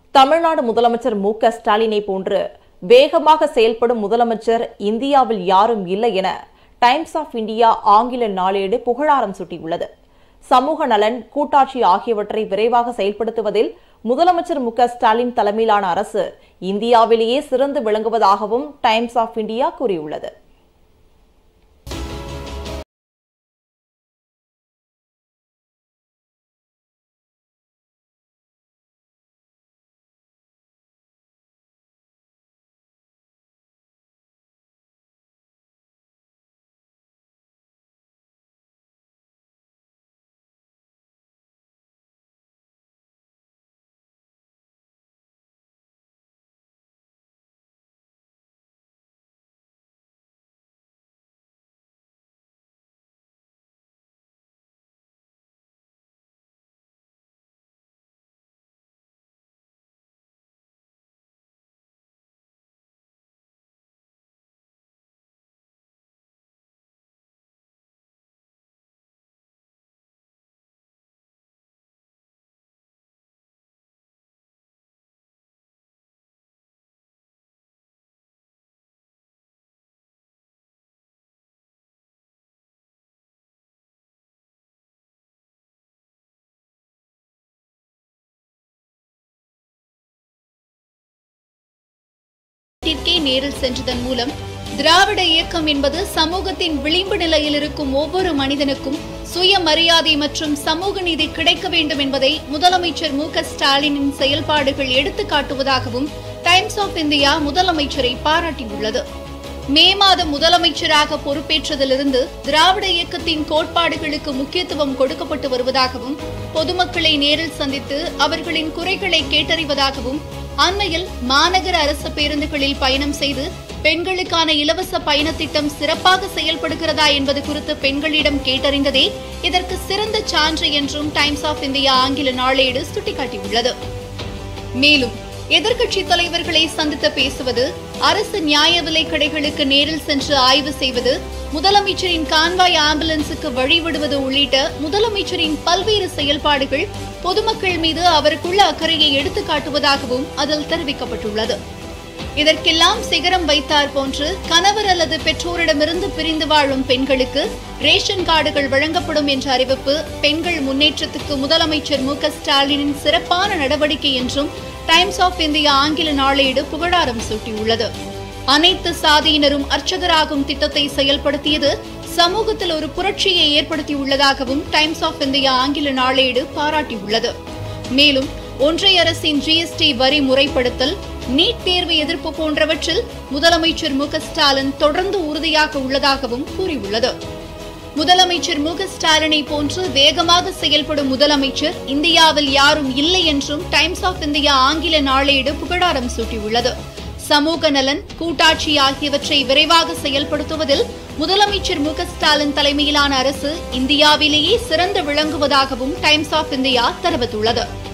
தமிழ்நாடு முதலமைச்சர் மு க ஸ்டாலினை போன்று வேகமாக செயல்படும் முதலமைச்சர் இந்தியாவில் யாரும் இல்லை என டைம்ஸ் ஆஃப் இந்தியா ஆங்கில நாளேடு புகழாரம் சூட்டியுள்ளது சமூக நலன் கூட்டாட்சி ஆகியவற்றை விரைவாக செயல்படுத்துவதில் முதலமைச்சர் மு க ஸ்டாலின் தலைமையிலான அரசு இந்தியாவிலேயே சிறந்து விளங்குவதாகவும் டைம்ஸ் ஆஃப் இந்தியா கூறியுள்ளது வீட்டிற்கே நேரில் சென்றதன் மூலம் திராவிட இயக்கம் என்பது சமூகத்தின் விளிம்பு நிலையில் இருக்கும் ஒவ்வொரு மனிதனுக்கும் சுயமரியாதை மற்றும் சமூக நீதி கிடைக்க வேண்டும் என்பதை முதலமைச்சர் மு க ஸ்டாலினின் செயல்பாடுகள் எடுத்துக் காட்டுவதாகவும் டைம்ஸ் ஆஃப் இந்தியா முதலமைச்சரை பாராட்டியுள்ளது மே மாதம் முதலமைச்சராக பொறுப்பேற்றதிலிருந்து திராவிட இயக்கத்தின் கோட்பாடுகளுக்கு முக்கியத்துவம் கொடுக்கப்பட்டு வருவதாகவும் பொதுமக்களை நேரில் சந்தித்து அவர்களின் குறைகளை கேட்டறிவதாகவும் அண்மையில் மாநகர அரசு பேருந்துகளில் பயணம் செய்து பெண்களுக்கான இலவச பயண திட்டம் சிறப்பாக செயல்படுகிறதா என்பது குறித்து பெண்களிடம் கேட்டறிந்ததே இதற்கு சிறந்த சான்று என்றும் டைம்ஸ் ஆஃப் இந்தியா ஆங்கில நாளேடு சுட்டிக்காட்டியுள்ளது மேலும் எதிர்க்கட்சி தலைவர்களை சந்தித்து பேசுவது அரசு நியாய விலை கடைகளுக்கு நேரில் சென்று ஆய்வு செய்வது முதலமைச்சரின் கான்வாய் ஆம்புலன்ஸுக்கு வழிவிடுவது உள்ளிட்ட முதலமைச்சரின் பல்வேறு செயல்பாடுகள் பொதுமக்கள் மீது அவருக்குள்ள அக்கறையை எடுத்துக் காட்டுவதாகவும் அதில் தெரிவிக்கப்பட்டுள்ளது இதற்கெல்லாம் சிகரம் வைத்தார் போன்று கணவர் அல்லது பெற்றோரிடமிருந்து பிரிந்து வாழும் பெண்களுக்கு ரேஷன் கார்டுகள் வழங்கப்படும் என்ற அறிவிப்பு பெண்கள் முன்னேற்றத்துக்கு முதலமைச்சர் மு க ஸ்டாலினின் சிறப்பான நடவடிக்கை என்றும் டைம்ஸ் ஆஃப் இந்தியா ஆங்கில நாளேடு புகழாரம் சூட்டியுள்ளது அனைத்து சாதியினரும் அர்ச்சகராகும் திட்டத்தை செயல்படுத்தியது சமூகத்தில் ஒரு புரட்சியை ஏற்படுத்தியுள்ளதாகவும் டைம்ஸ் ஆஃப் இந்தியா ஆங்கில நாளேடு பாராட்டியுள்ளது மேலும் ஒன்றிய அரசின் ஜிஎஸ்டி வரி முறைப்படுத்தல் நீட் தேர்வு எதிர்ப்பு போன்றவற்றில் முதலமைச்சர் மு க ஸ்டாலின் தொடர்ந்து உறுதியாக உள்ளதாகவும் கூறியுள்ளது முதலமைச்சர் மு க ஸ்டாலினை போன்று வேகமாக செயல்படும் முதலமைச்சர் இந்தியாவில் யாரும் இல்லை என்றும் டைம்ஸ் ஆஃப் இந்தியா ஆங்கில நாளேடு புகழாரம் சூட்டியுள்ளது சமூக நலன் கூட்டாட்சி ஆகியவற்றை விரைவாக செயல்படுத்துவதில் முதலமைச்சர் மு க ஸ்டாலின் தலைமையிலான அரசு இந்தியாவிலேயே சிறந்து விளங்குவதாகவும் டைம்ஸ் ஆஃப் இந்தியா தெரிவித்துள்ளது